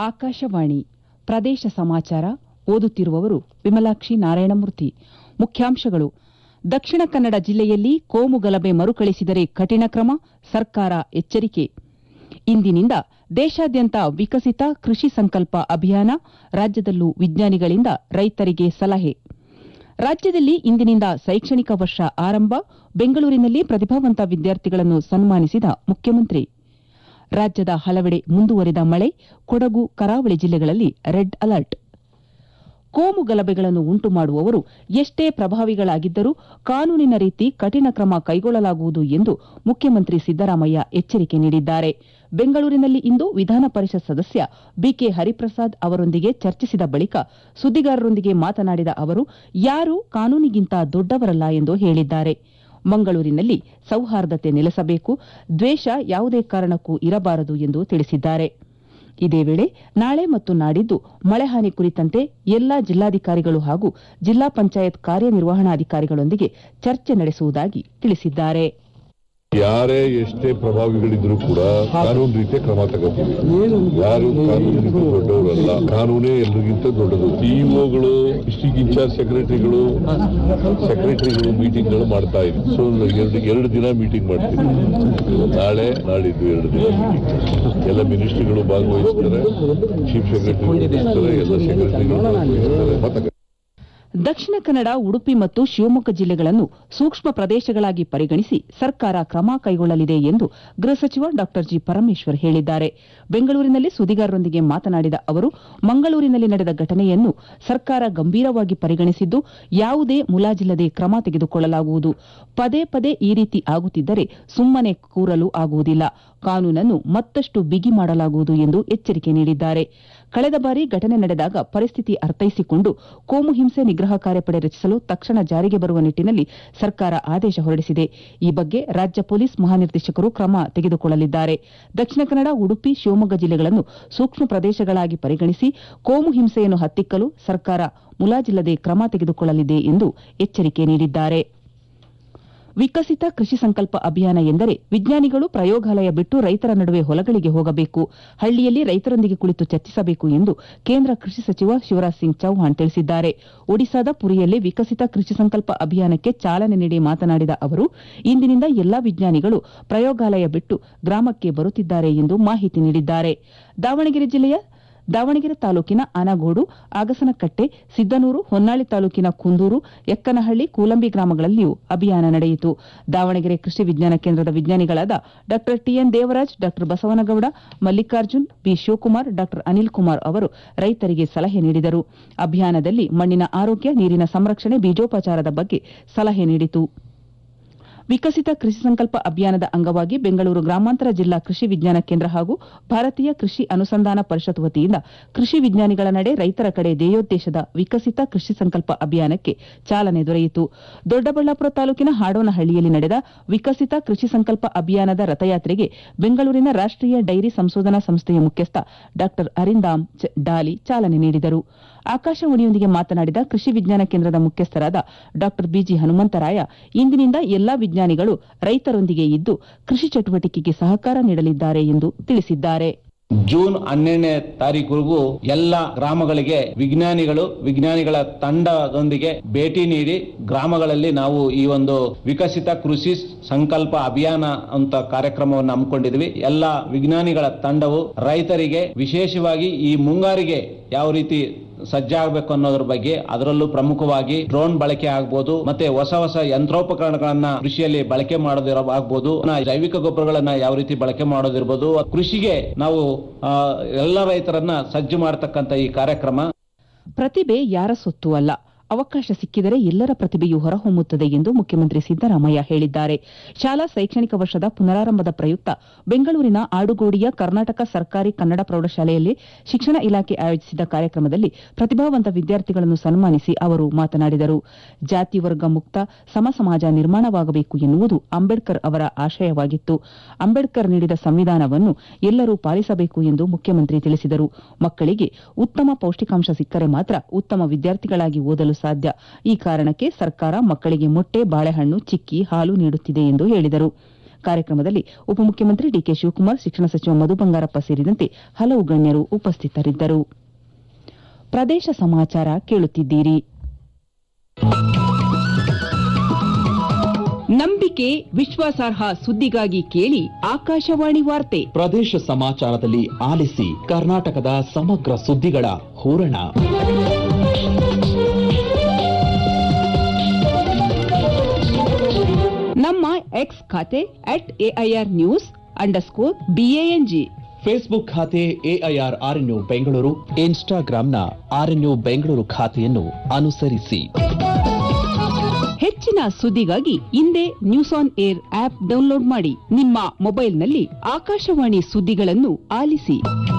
ಆಕಾಶವಾಣಿ ಪ್ರದೇಶ ಸಮಾಚಾರ ಓದುತ್ತಿರುವವರು ವಿಮಲಾಕ್ಷಿ ನಾರಾಯಣಮೂರ್ತಿ ಮುಖ್ಯಾಂಶಗಳು ದಕ್ಷಿಣ ಕನ್ನಡ ಜಿಲ್ಲೆಯಲ್ಲಿ ಕೋಮು ಗಲಭೆ ಮರುಕಳಿಸಿದರೆ ಕಠಿಣ ಕ್ರಮ ಸರ್ಕಾರ ಎಚ್ಚರಿಕೆ ಇಂದಿನಿಂದ ದೇಶಾದ್ಯಂತ ವಿಕಸಿತ ಕೃಷಿ ಸಂಕಲ್ಪ ಅಭಿಯಾನ ರಾಜ್ಯದಲ್ಲೂ ವಿಜ್ಞಾನಿಗಳಿಂದ ರೈತರಿಗೆ ಸಲಹೆ ರಾಜ್ಯದಲ್ಲಿ ಇಂದಿನಿಂದ ಶೈಕ್ಷಣಿಕ ವರ್ಷ ಆರಂಭ ಬೆಂಗಳೂರಿನಲ್ಲಿ ಪ್ರತಿಭಾವಂತ ವಿದ್ಯಾರ್ಥಿಗಳನ್ನು ಸನ್ಮಾನಿಸಿದ ಮುಖ್ಯಮಂತ್ರಿ ರಾಜ್ಯದ ಹಲವೆಡೆ ಮುಂದುವರಿದ ಮಳೆ ಕೊಡಗು ಕರಾವಳಿ ಜಿಲ್ಲೆಗಳಲ್ಲಿ ರೆಡ್ ಅಲರ್ಟ್ ಕೋಮು ಗಲಭೆಗಳನ್ನು ಉಂಟು ಮಾಡುವವರು ಎಷ್ಟೇ ಪ್ರಭಾವಿಗಳಾಗಿದ್ದರೂ ಕಾನೂನಿನ ರೀತಿ ಕಠಿಣ ಕ್ರಮ ಕೈಗೊಳ್ಳಲಾಗುವುದು ಎಂದು ಮುಖ್ಯಮಂತ್ರಿ ಸಿದ್ದರಾಮಯ್ಯ ಎಚ್ಚರಿಕೆ ನೀಡಿದ್ದಾರೆ ಬೆಂಗಳೂರಿನಲ್ಲಿ ಇಂದು ವಿಧಾನ ಪರಿಷತ್ ಸದಸ್ಯ ಬಿಕೆ ಹರಿಪ್ರಸಾದ್ ಅವರೊಂದಿಗೆ ಚರ್ಚಿಸಿದ ಬಳಿಕ ಸುದ್ದಿಗಾರರೊಂದಿಗೆ ಮಾತನಾಡಿದ ಅವರು ಯಾರೂ ಕಾನೂನಿಗಿಂತ ದೊಡ್ಡವರಲ್ಲ ಎಂದು ಹೇಳಿದ್ದಾರೆ ಮಂಗಳೂರಿನಲ್ಲಿ ಸೌಹಾರ್ದತೆ ನೆಲೆಸಬೇಕು ದ್ವೇಷ ಯಾವುದೇ ಕಾರಣಕ್ಕೂ ಇರಬಾರದು ಎಂದು ತಿಳಿಸಿದ್ದಾರೆ ಇದೇ ವೇಳೆ ನಾಳೆ ಮತ್ತು ನಾಡಿದ್ದು ಮಳೆ ಹಾನಿ ಕುರಿತಂತೆ ಎಲ್ಲಾ ಜಿಲ್ಲಾಧಿಕಾರಿಗಳು ಹಾಗೂ ಜಿಲ್ಲಾ ಪಂಚಾಯತ್ ಕಾರ್ಯನಿರ್ವಹಣಾಧಿಕಾರಿಗಳೊಂದಿಗೆ ಚರ್ಚೆ ನಡೆಸುವುದಾಗಿ ತಿಳಿಸಿದ್ದಾರೆ ಯಾರೇ ಎಷ್ಟೇ ಪ್ರಭಾವಿಗಳಿದ್ರು ಕೂಡ ಕಾನೂನು ರೀತಿಯ ಕ್ರಮ ತಗೋತೀವಿ ಯಾರು ಕಾನೂನಿಗಿಂತ ದೊಡ್ಡವರಲ್ಲ ಕಾನೂನೇ ಎಲ್ರಿಗಿಂತ ದೊಡ್ಡದು ಸಿಇಒಗಳು ಡಿಸ್ಟಿಕ್ ಇನ್ಚಾರ್ಜ್ ಸೆಕ್ರೆಟರಿಗಳು ಸೆಕ್ರೆಟರಿಗಳು ಮೀಟಿಂಗ್ಗಳು ಮಾಡ್ತಾ ಇದ್ರು ಸೊ ಎರಡು ಎರಡು ದಿನ ಮೀಟಿಂಗ್ ಮಾಡ್ತೀವಿ ನಾಳೆ ನಾಳಿದ್ದು ಎರಡು ದಿನ ಮೀಟಿಂಗ್ ಎಲ್ಲ ಮಿನಿಸ್ಟ್ರಿಗಳು ಭಾಗವಹಿಸ್ತಾರೆ ಚೀಫ್ ಸೆಕ್ರೆಟರಿ ಇರ್ತಾರೆ ಎಲ್ಲ ಸೆಕ್ರೆಟರಿಗಳು ಭಾಗವಹಿಸ್ತಾರೆ ಮತ್ತೆ ದಕ್ಷಿಣ ಕನ್ನಡ ಉಡುಪಿ ಮತ್ತು ಶಿವಮೊಗ್ಗ ಜಿಲ್ಲೆಗಳನ್ನು ಸೂಕ್ಷ್ಮ ಪ್ರದೇಶಗಳಾಗಿ ಪರಿಗಣಿಸಿ ಸರ್ಕಾರ ಕ್ರಮ ಕೈಗೊಳ್ಳಲಿದೆ ಎಂದು ಗೃಹ ಸಚಿವ ಡಾ ಜಿ ಪರಮೇಶ್ವರ್ ಹೇಳಿದ್ದಾರೆ ಬೆಂಗಳೂರಿನಲ್ಲಿ ಸುದ್ದಿಗಾರರೊಂದಿಗೆ ಮಾತನಾಡಿದ ಅವರು ಮಂಗಳೂರಿನಲ್ಲಿ ನಡೆದ ಘಟನೆಯನ್ನು ಸರ್ಕಾರ ಗಂಭೀರವಾಗಿ ಪರಿಗಣಿಸಿದ್ದು ಯಾವುದೇ ಮುಲಾಜಿಲ್ಲದೆ ಕ್ರಮ ತೆಗೆದುಕೊಳ್ಳಲಾಗುವುದು ಪದೇ ಪದೇ ಈ ರೀತಿ ಆಗುತ್ತಿದ್ದರೆ ಸುಮ್ಮನೆ ಕೂರಲು ಆಗುವುದಿಲ್ಲ ಕಾನೂನನ್ನು ಮತ್ತಷ್ಟು ಬಿಗಿ ಮಾಡಲಾಗುವುದು ಎಂದು ಎಚ್ಚರಿಕೆ ನೀಡಿದ್ದಾರೆ ಕಳೆದ ಬಾರಿ ಘಟನೆ ನಡೆದಾಗ ಪರಿಸ್ಥಿತಿ ಅರ್ಥೈಸಿಕೊಂಡು ಕೋಮು ಹಿಂಸೆ ನಿಗ್ರಹ ಕಾರ್ಯಪಡೆ ರಚಿಸಲು ತಕ್ಷಣ ಜಾರಿಗೆ ಬರುವ ನಿಟ್ಟಿನಲ್ಲಿ ಸರ್ಕಾರ ಆದೇಶ ಹೊರಡಿಸಿದೆ ಈ ಬಗ್ಗೆ ರಾಜ್ಯ ಪೊಲೀಸ್ ಮಹಾನಿರ್ದೇಶಕರು ಕ್ರಮ ತೆಗೆದುಕೊಳ್ಳಲಿದ್ದಾರೆ ದಕ್ಷಿಣ ಕನ್ನಡ ಉಡುಪಿ ಶಿವಮೊಗ್ಗ ಜಿಲ್ಲೆಗಳನ್ನು ಸೂಕ್ಷ್ಮ ಪ್ರದೇಶಗಳಾಗಿ ಪರಿಗಣಿಸಿ ಕೋಮು ಹಿಂಸೆಯನ್ನು ಹತ್ತಿಕ್ಕಲು ಸರ್ಕಾರ ಮುಲಾಜಿಲ್ಲದೆ ಕ್ರಮ ತೆಗೆದುಕೊಳ್ಳಲಿದೆ ಎಂದು ಎಚ್ಚರಿಕೆ ನೀಡಿದ್ದಾರೆ ವಿಕಸಿತ ಕೃಷಿ ಸಂಕಲ್ಪ ಅಭಿಯಾನ ಎಂದರೆ ವಿಜ್ಞಾನಿಗಳು ಪ್ರಯೋಗಾಲಯ ಬಿಟ್ಟು ರೈತರ ನಡುವೆ ಹೊಲಗಳಿಗೆ ಹೋಗಬೇಕು ಹಳ್ಳಿಯಲ್ಲಿ ರೈತರೊಂದಿಗೆ ಕುಳಿತು ಚರ್ಚಿಸಬೇಕು ಎಂದು ಕೇಂದ್ರ ಕೃಷಿ ಸಚಿವ ಶಿವರಾಜ್ ಸಿಂಗ್ ಚೌಹಾಣ್ ತಿಳಿಸಿದ್ದಾರೆ ಒಡಿಸಾದ ಪುರಿಯಲ್ಲಿ ವಿಕಸಿತ ಕೃಷಿ ಸಂಕಲ್ಪ ಅಭಿಯಾನಕ್ಕೆ ಚಾಲನೆ ನೀಡಿ ಮಾತನಾಡಿದ ಅವರು ಇಂದಿನಿಂದ ಎಲ್ಲಾ ವಿಜ್ಞಾನಿಗಳು ಪ್ರಯೋಗಾಲಯ ಬಿಟ್ಟು ಗ್ರಾಮಕ್ಕೆ ಬರುತ್ತಿದ್ದಾರೆ ಎಂದು ಮಾಹಿತಿ ನೀಡಿದ್ದಾರೆ ದಾವಣಗೆರೆ ಜಿಲ್ಲೆಯ ದಾವಣಗೆರೆ ತಾಲೂಕಿನ ಆನಗೋಡು ಆಗಸನಕಟ್ಟೆ ಸಿದ್ದನೂರು ಹೊನ್ನಾಳಿ ತಾಲೂಕಿನ ಕುಂದೂರು ಎಕ್ಕನಹಳ್ಳಿ ಕೂಲಂಬಿ ಗ್ರಾಮಗಳಲ್ಲಿಯೂ ಅಭಿಯಾನ ನಡೆಯಿತು ದಾವಣಗೆರೆ ಕೃಷಿ ವಿಜ್ಞಾನ ಕೇಂದ್ರದ ವಿಜ್ಞಾನಿಗಳಾದ ಡಾ ಟಿಎನ್ ದೇವರಾಜ್ ಡಾ ಬಸವನಗೌಡ ಮಲ್ಲಿಕಾರ್ಜುನ್ ಬಿ ಶಿವಕುಮಾರ್ ಡಾ ಅನಿಲ್ ಕುಮಾರ್ ಅವರು ರೈತರಿಗೆ ಸಲಹೆ ನೀಡಿದರು ಅಭಿಯಾನದಲ್ಲಿ ಮಣ್ಣಿನ ಆರೋಗ್ಯ ನೀರಿನ ಸಂರಕ್ಷಣೆ ಬೀಜೋಪಚಾರದ ಬಗ್ಗೆ ಸಲಹೆ ನೀಡಿತು ವಿಕಸಿತ ಕೃಷಿ ಸಂಕಲ್ಪ ಅಭಿಯಾನದ ಅಂಗವಾಗಿ ಬೆಂಗಳೂರು ಗ್ರಾಮಾಂತರ ಜಿಲ್ಲಾ ಕೃಷಿ ವಿಜ್ಞಾನ ಕೇಂದ್ರ ಹಾಗೂ ಭಾರತೀಯ ಕೃಷಿ ಅನುಸಂಧಾನ ಪರಿಷತ್ ವತಿಯಿಂದ ಕೃಷಿ ವಿಜ್ಞಾನಿಗಳ ನಡೆ ರೈತರ ಕಡೆ ಧ್ಯೇಯೋದ್ದೇಶದ ವಿಕಸಿತ ಕೃಷಿ ಸಂಕಲ್ಪ ಅಭಿಯಾನಕ್ಕೆ ಚಾಲನೆ ದೊರೆಯಿತು ದೊಡ್ಡಬಳ್ಳಾಪುರ ತಾಲೂಕಿನ ಹಾಡೋನಹಳ್ಳಿಯಲ್ಲಿ ನಡೆದ ವಿಕಸಿತ ಕೃಷಿ ಸಂಕಲ್ಪ ಅಭಿಯಾನದ ರಥಯಾತ್ರೆಗೆ ಬೆಂಗಳೂರಿನ ರಾಷ್ಟೀಯ ಡೈರಿ ಸಂಶೋಧನಾ ಸಂಸ್ಥೆಯ ಮುಖ್ಯಸ್ಥ ಡಾ ಅರಿಂದಾಮ್ ಡಾಲಿ ಚಾಲನೆ ನೀಡಿದರು ಆಕಾಶವಾಣಿಯೊಂದಿಗೆ ಮಾತನಾಡಿದ ಕೃಷಿ ವಿಜ್ಞಾನ ಕೇಂದ್ರದ ಮುಖ್ಯಸ್ಥರಾದ ಡಾ ಬಿಜಿ ಹನುಮಂತರಾಯ ಇಂದಿನಿಂದ ಎಲ್ಲಾ ವಿಜ್ಞಾನಿಗಳು ರೈತರೊಂದಿಗೆ ಇದ್ದು ಕೃಷಿ ಚಟುವಟಿಕೆಗೆ ಸಹಕಾರ ನೀಡಲಿದ್ದಾರೆ ಎಂದು ತಿಳಿಸಿದ್ದಾರೆ ಜೂನ್ ಹನ್ನೆರಡನೇ ತಾರೀಕುವರೆಗೂ ಎಲ್ಲ ಗ್ರಾಮಗಳಿಗೆ ವಿಜ್ಞಾನಿಗಳು ವಿಜ್ಞಾನಿಗಳ ತಂಡದೊಂದಿಗೆ ಭೇಟಿ ನೀಡಿ ಗ್ರಾಮಗಳಲ್ಲಿ ನಾವು ಈ ಒಂದು ವಿಕಸಿತ ಕೃಷಿ ಸಂಕಲ್ಪ ಅಭಿಯಾನ ಅಂತ ಕಾರ್ಯಕ್ರಮವನ್ನು ಹಮ್ಮಿಕೊಂಡಿದ್ವಿ ಎಲ್ಲ ವಿಜ್ಞಾನಿಗಳ ತಂಡವು ರೈತರಿಗೆ ವಿಶೇಷವಾಗಿ ಈ ಮುಂಗಾರಿಗೆ ಯಾವ ರೀತಿ ಸಜ್ಜಾಗಬೇಕು ಅನ್ನೋದ್ರ ಬಗ್ಗೆ ಅದರಲ್ಲೂ ಪ್ರಮುಖವಾಗಿ ಡ್ರೋನ್ ಬಳಕೆ ಆಗ್ಬೋದು ಮತ್ತೆ ಹೊಸ ಹೊಸ ಯಂತ್ರೋಪಕರಣಗಳನ್ನ ಕೃಷಿಯಲ್ಲಿ ಬಳಕೆ ಮಾಡೋದಿರೋ ಆಗ್ಬೋದು ಜೈವಿಕ ಗೊಬ್ಬರಗಳನ್ನ ಯಾವ ರೀತಿ ಬಳಕೆ ಮಾಡೋದಿರ್ಬೋದು ಕೃಷಿಗೆ ನಾವು ಆ, ಎಲ್ಲ ರೈತರನ್ನ ಸಜ್ಜು ಮಾಡತಕ್ಕಂತ ಈ ಕಾರ್ಯಕ್ರಮ ಪ್ರತಿಭೆ ಯಾರ ಸೊತ್ತು ಅಲ್ಲ ಅವಕಾಶ ಸಿಕ್ಕಿದರೆ ಎಲ್ಲರ ಪ್ರತಿಭೆಯೂ ಹೊರಹೊಮ್ಮುತ್ತದೆ ಎಂದು ಮುಖ್ಯಮಂತ್ರಿ ಸಿದ್ದರಾಮಯ್ಯ ಹೇಳಿದ್ದಾರೆ ಶಾಲಾ ಶೈಕ್ಷಣಿಕ ವರ್ಷದ ಪುನರಾರಂಭದ ಪ್ರಯುಕ್ತ ಬೆಂಗಳೂರಿನ ಆಡುಗೋಡಿಯ ಕರ್ನಾಟಕ ಸರ್ಕಾರಿ ಕನ್ನಡ ಪ್ರೌಢಶಾಲೆಯಲ್ಲಿ ಶಿಕ್ಷಣ ಇಲಾಖೆ ಆಯೋಜಿಸಿದ್ದ ಕಾರ್ಯಕ್ರಮದಲ್ಲಿ ಪ್ರತಿಭಾವಂತ ವಿದ್ಯಾರ್ಥಿಗಳನ್ನು ಸನ್ಮಾನಿಸಿ ಅವರು ಮಾತನಾಡಿದರು ಜಾತಿ ವರ್ಗ ಮುಕ್ತ ಸಮ ಸಮಾಜ ನಿರ್ಮಾಣವಾಗಬೇಕು ಎನ್ನುವುದು ಅಂಬೇಡ್ಕರ್ ಅವರ ಆಶಯವಾಗಿತ್ತು ಅಂಬೇಡ್ಕರ್ ನೀಡಿದ ಸಂವಿಧಾನವನ್ನು ಎಲ್ಲರೂ ಪಾಲಿಸಬೇಕು ಎಂದು ಮುಖ್ಯಮಂತ್ರಿ ತಿಳಿಸಿದರು ಮಕ್ಕಳಿಗೆ ಉತ್ತಮ ಪೌಷ್ಟಿಕಾಂಶ ಸಿಕ್ಕರೆ ಮಾತ್ರ ಉತ್ತಮ ವಿದ್ಯಾರ್ಥಿಗಳಾಗಿ ಓದಲು ಸಾಧ್ಯ ಈ ಕಾರಣಕ್ಕೆ ಸರ್ಕಾರ ಮಕ್ಕಳಿಗೆ ಮೊಟ್ಟೆ ಬಾಳೆಹಣ್ಣು ಚಿಕ್ಕಿ ಹಾಲು ನೀಡುತ್ತಿದೆ ಎಂದು ಹೇಳಿದರು ಕಾರ್ಯಕ್ರಮದಲ್ಲಿ ಉಪಮುಖ್ಯಮಂತ್ರಿ ಡಿಕೆ ಶಿವಕುಮಾರ್ ಶಿಕ್ಷಣ ಸಚಿವ ಮಧು ಬಂಗಾರಪ್ಪ ಸೇರಿದಂತೆ ಹಲವು ಗಣ್ಯರು ಉಪಸ್ಥಿತರಿದ್ದರು ಪ್ರದೇಶ ಸಮಾಚಾರ ಕೇಳುತ್ತಿದ್ದೀರಿ ನಂಬಿಕೆ ವಿಶ್ವಾಸಾರ್ಹ ಸುದ್ದಿಗಾಗಿ ಕೇಳಿ ಆಕಾಶವಾಣಿ ವಾರ್ತೆ ಪ್ರದೇಶ ಸಮಾಚಾರದಲ್ಲಿ ಆಲಿಸಿ ಕರ್ನಾಟಕದ ಸಮಗ್ರ ಸುದ್ದಿಗಳ ಹೂರಣ ನಮ್ಮ ಎಕ್ಸ್ ಖಾತೆ at AIR news underscore B A N G Facebook ಖಾತೆ ಎಐಆರ್ ಆರ್ಎನ್ಯು ಬೆಂಗಳೂರು ಇನ್ಸ್ಟಾಗ್ರಾಂನ ಆರ್ಎನ್ಯು ಬೆಂಗಳೂರು ಖಾತೆಯನ್ನು ಅನುಸರಿಸಿ ಹೆಚ್ಚಿನ ಸುದ್ದಿಗಾಗಿ ಹಿಂದೆ news on air app download ಮಾಡಿ ನಿಮ್ಮ ಮೊಬೈಲ್ನಲ್ಲಿ ಆಕಾಶವಾಣಿ ಸುದ್ದಿಗಳನ್ನು ಆಲಿಸಿ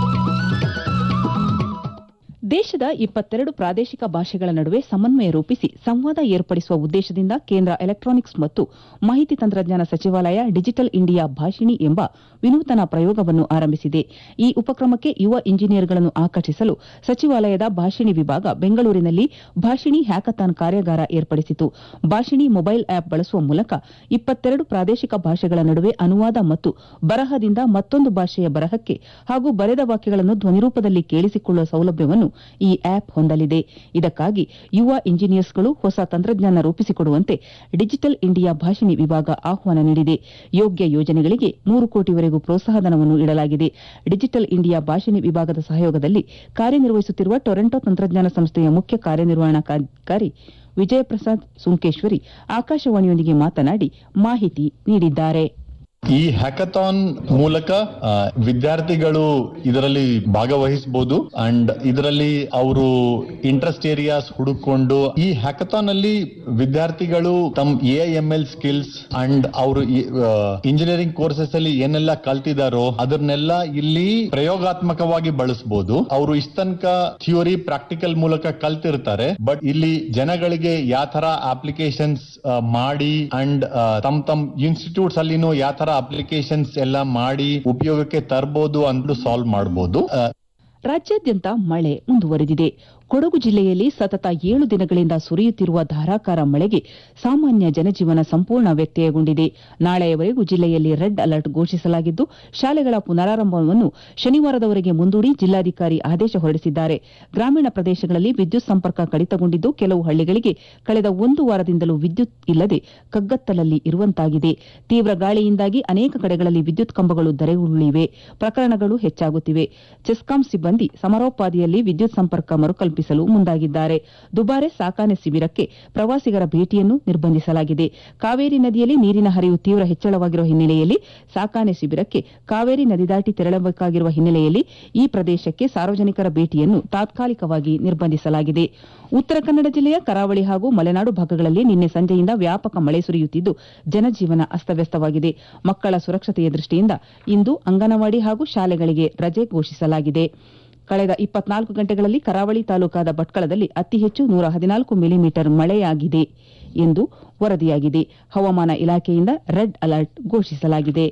ದೇಶದ ಇಪ್ಪತ್ತೆರಡು ಪ್ರಾದೇಶಿಕ ಭಾಷೆಗಳ ನಡುವೆ ಸಮನ್ವಯ ರೂಪಿಸಿ ಸಂವಾದ ಏರ್ಪಡಿಸುವ ಉದ್ದೇಶದಿಂದ ಕೇಂದ್ರ ಎಲೆಕ್ಟ್ರಾನಿಕ್ಸ್ ಮತ್ತು ಮಾಹಿತಿ ತಂತ್ರಜ್ಞಾನ ಸಚಿವಾಲಯ ಡಿಜಿಟಲ್ ಇಂಡಿಯಾ ಭಾಷಿಣಿ ಎಂಬ ವಿನೂತನ ಪ್ರಯೋಗವನ್ನು ಆರಂಭಿಸಿದೆ ಈ ಉಪಕ್ರಮಕ್ಕೆ ಯುವ ಇಂಜಿನಿಯರ್ಗಳನ್ನು ಆಕರ್ಷಿಸಲು ಸಚಿವಾಲಯದ ಭಾಷಿಣಿ ವಿಭಾಗ ಬೆಂಗಳೂರಿನಲ್ಲಿ ಭಾಷಿಣಿ ಹ್ಯಾಕಥಾನ್ ಕಾರ್ಯಾಗಾರ ಏರ್ಪಡಿಸಿತು ಭಾಷಿಣಿ ಮೊಬೈಲ್ ಆಪ್ ಬಳಸುವ ಮೂಲಕ ಇಪ್ಪತ್ತೆರಡು ಪ್ರಾದೇಶಿಕ ಭಾಷೆಗಳ ನಡುವೆ ಅನುವಾದ ಮತ್ತು ಬರಹದಿಂದ ಮತ್ತೊಂದು ಭಾಷೆಯ ಬರಹಕ್ಕೆ ಹಾಗೂ ಬರೆದ ವಾಕ್ಯಗಳನ್ನು ಧ್ವನಿರೂಪದಲ್ಲಿ ಕೇಳಿಸಿಕೊಳ್ಳುವ ಸೌಲಭ್ಯವನ್ನು ಈ ಆಪ್ ಹೊಂದಲಿದೆ ಇದಕ್ಕಾಗಿ ಯುವ ಇಂಜಿನಿಯರ್ಸ್ಗಳು ಹೊಸ ತಂತ್ರಜ್ಞಾನ ರೂಪಿಸಿಕೊಡುವಂತೆ ಡಿಜಿಟಲ್ ಇಂಡಿಯಾ ಭಾಷಿಣಿ ವಿಭಾಗ ಆಹ್ವಾನ ನೀಡಿದೆ ಯೋಗ್ಯ ಯೋಜನೆಗಳಿಗೆ ಮೂರು ಕೋಟಿವರೆಗೂ ಪ್ರೋತ್ಸಾಹಧನವನ್ನು ಇಡಲಾಗಿದೆ ಡಿಜಿಟಲ್ ಇಂಡಿಯಾ ಭಾಷಿಣಿ ವಿಭಾಗದ ಸಹಯೋಗದಲ್ಲಿ ಕಾರ್ಯನಿರ್ವಹಿಸುತ್ತಿರುವ ಟೊರೆಂಟೊ ತಂತ್ರಜ್ಞಾನ ಸಂಸ್ಥೆಯ ಮುಖ್ಯ ಕಾರ್ಯನಿರ್ವಹಣಾಧಿಕಾರಿ ವಿಜಯಪ್ರಸಾದ್ ಸುಂಕೇಶ್ವರಿ ಆಕಾಶವಾಣಿಯೊಂದಿಗೆ ಮಾತನಾಡಿ ಮಾಹಿತಿ ನೀಡಿದ್ದಾರೆ ಈ ಹ್ಯಾಕಥಾನ್ ಮೂಲಕ ಆ, ವಿದ್ಯಾರ್ಥಿಗಳು ಇದರಲ್ಲಿ ಭಾಗವಹಿಸಬಹುದು ಅಂಡ್ ಇದರಲ್ಲಿ ಅವರು ಇಂಟ್ರೆಸ್ಟ್ ಏರಿಯಾಸ್ ಹುಡುಕೊಂಡು ಈ ಹ್ಯಾಕಥಾನ್ ಅಲ್ಲಿ ವಿದ್ಯಾರ್ಥಿಗಳು ತಮ್ಮ A M L skills and ಅವರು ಇಂಜಿನಿಯರಿಂಗ್ ಕೋರ್ಸಸ್ ಅಲ್ಲಿ ಏನೆಲ್ಲ ಕಲ್ತಿದಾರೋ ಅದನ್ನೆಲ್ಲ ಇಲ್ಲಿ ಪ್ರಯೋಗಾತ್ಮಕವಾಗಿ ಬಳಸಬಹುದು ಅವರು ಇಷ್ಟ ತನಕ ಥಿಯೋರಿ ಪ್ರಾಕ್ಟಿಕಲ್ ಮೂಲಕ ಕಲ್ತಿರ್ತಾರೆ ಬಟ್ ಇಲ್ಲಿ ಜನಗಳಿಗೆ ಯಾವ ತರ ಅಪ್ಲಿಕೇಶನ್ಸ್ ಮಾಡಿ ಅಂಡ್ ತಮ್ ತಮ್ ಇನ್ಸ್ಟಿಟ್ಯೂಟ್ಸ್ ಅಲ್ಲಿನೂ ಯಾವ ತರ ಅಪ್ಲಿಕೇಶನ್ಸ್ ಎಲ್ಲ ಮಾಡಿ ಉಪಯೋಗಕ್ಕೆ ತರಬಹುದು ಅಂತ ಸಾಲ್ವ್ ಮಾಡಬಹುದು ರಾಜ್ಯಾದ್ಯಂತ ಮಳೆ ಮುಂದುವರೆದಿದೆ ಕೊಡಗು ಜಿಲ್ಲೆಯಲ್ಲಿ ಸತತ ಏಳು ದಿನಗಳಿಂದ ಸುರಿಯುತ್ತಿರುವ ಧಾರಾಕಾರ ಮಳೆಗೆ ಸಾಮಾನ್ಯ ಜನಜೀವನ ಸಂಪೂರ್ಣ ವ್ಯತ್ಯಯಗೊಂಡಿದೆ ನಾಳೆಯವರೆಗೂ ಜಿಲ್ಲೆಯಲ್ಲಿ ರೆಡ್ ಅಲರ್ಟ್ ಘೋಷಿಸಲಾಗಿದ್ದು ಶಾಲೆಗಳ ಪುನರಾರಂಭವನ್ನು ಶನಿವಾರದವರೆಗೆ ಮುಂದೂಡಿ ಜಿಲ್ಲಾಧಿಕಾರಿ ಆದೇಶ ಹೊರಡಿಸಿದ್ದಾರೆ ಗ್ರಾಮೀಣ ಪ್ರದೇಶಗಳಲ್ಲಿ ವಿದ್ಯುತ್ ಸಂಪರ್ಕ ಕಡಿತಗೊಂಡಿದ್ದು ಕೆಲವು ಹಳ್ಳಿಗಳಿಗೆ ಕಳೆದ ಒಂದು ವಾರದಿಂದಲೂ ವಿದ್ಯುತ್ ಇಲ್ಲದೆ ಕಗ್ಗತ್ತಲಲ್ಲಿ ಇರುವಂತಾಗಿದೆ ತೀವ್ರ ಗಾಳಿಯಿಂದಾಗಿ ಅನೇಕ ಕಡೆಗಳಲ್ಲಿ ವಿದ್ಯುತ್ ಕಂಬಗಳು ಧರೆಗುರುಳಿವೆ ಪ್ರಕರಣಗಳು ಹೆಚ್ಚಾಗುತ್ತಿವೆ ಚೆಸ್ಕಾಂ ಸಿಬ್ಬಂದಿ ಸಮರೋಪಾದಿಯಲ್ಲಿ ವಿದ್ಯುತ್ ಸಂಪರ್ಕ ಮರುಕಲ್ಪಿಸಲು ಮುಂದಾಗಿದ್ದಾರೆ ದುಬಾರೆ ಸಾಕಾನೆ ಶಿಬಿರಕ್ಕೆ ಪ್ರವಾಸಿಗರ ಭೇಟಿಯನ್ನು ನಿರ್ಬಂಧಿಸಲಾಗಿದೆ ಕಾವೇರಿ ನದಿಯಲ್ಲಿ ನೀರಿನ ಹರಿವು ತೀವ್ರ ಹೆಚ್ಚಳವಾಗಿರುವ ಹಿನ್ನೆಲೆಯಲ್ಲಿ ಸಾಕಾನೆ ಶಿಬಿರಕ್ಕೆ ಕಾವೇರಿ ನದಿ ದಾಟಿ ತೆರಳಬೇಕಾಗಿರುವ ಹಿನ್ನೆಲೆಯಲ್ಲಿ ಈ ಪ್ರದೇಶಕ್ಕೆ ಸಾರ್ವಜನಿಕರ ಭೇಟಿಯನ್ನು ತಾತ್ಕಾಲಿಕವಾಗಿ ನಿರ್ಬಂಧಿಸಲಾಗಿದೆ ಉತ್ತರ ಕನ್ನಡ ಜಿಲ್ಲೆಯ ಕರಾವಳಿ ಹಾಗೂ ಮಲೆನಾಡು ಭಾಗಗಳಲ್ಲಿ ನಿನ್ನೆ ಸಂಜೆಯಿಂದ ವ್ಯಾಪಕ ಮಳೆ ಸುರಿಯುತ್ತಿದ್ದು ಜನಜೀವನ ಅಸ್ತವ್ಯಸ್ತವಾಗಿದೆ ಮಕ್ಕಳ ಸುರಕ್ಷತೆಯ ದೃಷ್ಟಿಯಿಂದ ಇಂದು ಅಂಗನವಾಡಿ ಹಾಗೂ ಶಾಲೆಗಳಿಗೆ ರಜೆ ಘೋಷಿಸಲಾಗಿದೆ ಕಳೆದ ಇಪ್ಪತ್ನಾಲ್ಕು ಗಂಟೆಗಳಲ್ಲಿ ಕರಾವಳಿ ತಾಲೂಕಾದ ಭಟ್ಕಳದಲ್ಲಿ ಅತಿ ಹೆಚ್ಚು ನೂರ ಹದಿನಾಲ್ಕು ಮಿಲಿಮೀಟರ್ ಮಳೆಯಾಗಿದೆ ಎಂದು ವರದಿಯಾಗಿದೆ ಹವಾಮಾನ ಇಲಾಖೆಯಿಂದ ರೆಡ್ ಅಲರ್ಟ್ ಘೋಷಿಸಲಾಗಿದೆ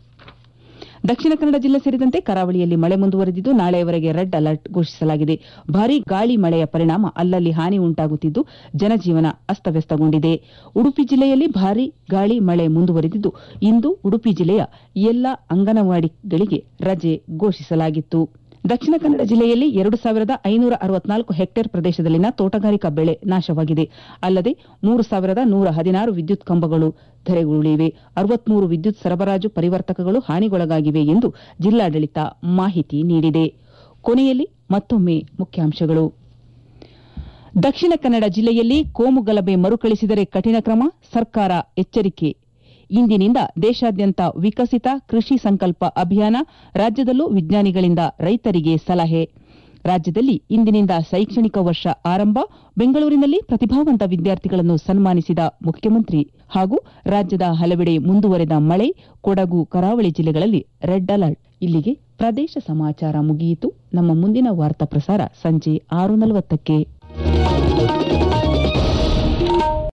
ದಕ್ಷಿಣ ಕನ್ನಡ ಜಿಲ್ಲೆ ಸೇರಿದಂತೆ ಕರಾವಳಿಯಲ್ಲಿ ಮಳೆ ಮುಂದುವರೆದಿದ್ದು ನಾಳೆಯವರೆಗೆ ರೆಡ್ ಅಲರ್ಟ್ ಘೋಷಿಸಲಾಗಿದೆ ಭಾರೀ ಗಾಳಿ ಮಳೆಯ ಪರಿಣಾಮ ಅಲ್ಲಲ್ಲಿ ಹಾನಿ ಉಂಟಾಗುತ್ತಿದ್ದು ಜನಜೀವನ ಅಸ್ತವ್ಯಸ್ತಗೊಂಡಿದೆ ಉಡುಪಿ ಜಿಲ್ಲೆಯಲ್ಲಿ ಭಾರೀ ಗಾಳಿ ಮಳೆ ಮುಂದುವರೆದಿದ್ದು ಇಂದು ಉಡುಪಿ ಜಿಲ್ಲೆಯ ಎಲ್ಲ ಅಂಗನವಾಡಿಗಳಿಗೆ ರಜೆ ಘೋಷಿಸಲಾಗಿತ್ತು ದಕ್ಷಿಣ ಕನ್ನಡ ಜಿಲ್ಲೆಯಲ್ಲಿ ಎರಡು ಸಾವಿರದ ಐನೂರ ಅರವತ್ನಾಲ್ಕು ಹೆಕ್ಟೇರ್ ಪ್ರದೇಶದಲ್ಲಿನ ತೋಟಗಾರಿಕಾ ಬೆಳೆ ನಾಶವಾಗಿದೆ ಅಲ್ಲದೆ ಮೂರು ಸಾವಿರದ ನೂರ ಹದಿನಾರು ವಿದ್ಯುತ್ ಕಂಬಗಳು ಧರೆಗುರುಳಿವೆ ಅರವತ್ಮೂರು ವಿದ್ಯುತ್ ಸರಬರಾಜು ಪರಿವರ್ತಕಗಳು ಹಾನಿಗೊಳಗಾಗಿವೆ ಎಂದು ಜಿಲ್ಲಾಡಳಿತ ಮಾಹಿತಿ ನೀಡಿದೆ ಕೊನೆಯಲ್ಲಿ ಮತ್ತೊಮ್ಮೆ ಮುಖ್ಯಾಂಶಗಳು ದಕ್ಷಿಣ ಕನ್ನಡ ಜಿಲ್ಲೆಯಲ್ಲಿ ಕೋಮು ಗಲಭೆ ಮರುಕಳಿಸಿದರೆ ಕಠಿಣ ಕ್ರಮ ಸರ್ಕಾರ ಎಚ್ಚರಿಕೆ ಇಂದಿನಿಂದ ದೇಶಾದ್ಯಂತ ವಿಕಸಿತ ಕೃಷಿ ಸಂಕಲ್ಪ ಅಭಿಯಾನ ರಾಜ್ಯದಲ್ಲೂ ವಿಜ್ಞಾನಿಗಳಿಂದ ರೈತರಿಗೆ ಸಲಹೆ ರಾಜ್ಯದಲ್ಲಿ ಇಂದಿನಿಂದ ಶೈಕ್ಷಣಿಕ ವರ್ಷ ಆರಂಭ ಬೆಂಗಳೂರಿನಲ್ಲಿ ಪ್ರತಿಭಾವಂತ ವಿದ್ಯಾರ್ಥಿಗಳನ್ನು ಸನ್ಮಾನಿಸಿದ ಮುಖ್ಯಮಂತ್ರಿ ಹಾಗೂ ರಾಜ್ಯದ ಹಲವೆಡೆ ಮುಂದುವರೆದ ಮಳೆ ಕೊಡಗು ಕರಾವಳಿ ಜಿಲ್ಲೆಗಳಲ್ಲಿ ರೆಡ್ ಅಲರ್ಟ್ ಇಲ್ಲಿಗೆ ಪ್ರದೇಶ ಸಮಾಚಾರ ಮುಗಿಯಿತು ನಮ್ಮ ಮುಂದಿನ ವಾರ್ತಾ ಪ್ರಸಾರ ಸಂಜೆ ಆರು ನಲವತ್ತಕ್ಕೆ